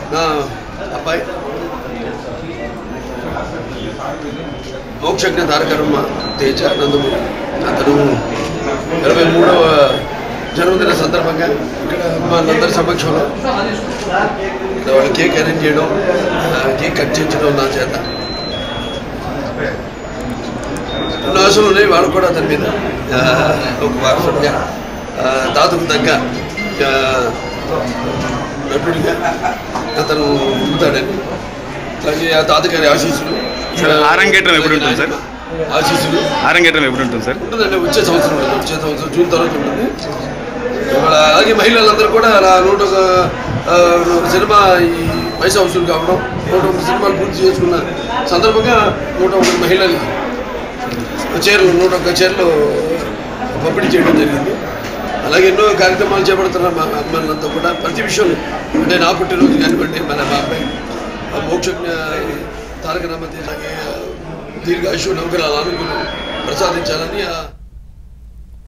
నా అబ్బాయి మోక్షజ్ఞ తారకరమ్మ తేజ నందమూరి అతను ఇరవై మూడవ జన్మదిన సందర్భంగా ఇక్కడ వాళ్ళందరి సమక్షంలో ఇక్కడ వాళ్ళ కేక్ అరేంజ్ చేయడం ఆ, కేక్ కట్ చేయించడం నా చేత రెండు ఆశలు ఉన్నాయి వాళ్ళు కూడా అతని మీద ఆ, ఒక వారసుడిగా ఆ, తాతకు తగ్గ ఆ, నటుడిగా అతను ఉంటాడని అలాగే ఆ తాతగారి ఆశీస్సులు సార్, ఆరంగేట్రం ఎప్పుడు ఉంటుంది సార్? ఆశీస్సులు ఆరంగేటం ఎప్పుడు ఉంటుంది సార్ ఉంటుందండి వచ్చే సంవత్సరం ఉంటుంది వచ్చే సంవత్సరం జూన్ తర్వాత ఉంటుంది ఇవాళ అలాగే మహిళలందరూ కూడా అలా నూట ఒక ఆ, సినిమా ఈ పైసా వసూలు కావడం నూట ఒక సినిమాలు పూర్తి చేసుకున్న సందర్భంగా నూట ఒక మహిళలు చీరలు నూట ఒక్క చీరలు పంపిణీ చేయడం జరిగింది అలాగే ఎన్నో కార్యక్రమాలు చేపడుతున్న మా అమ్మాయిలంతా కూడా ప్రతి విషయంలో అంటే నా పుట్టినరోజు కానివ్వండి మన మా అబ్బాయి ఆ మోక్షజ్ఞ తారక రామతి అలాగే దీర్ఘాయుషు నౌకరాలు అనుకుని ప్రసాదించాలని ఆ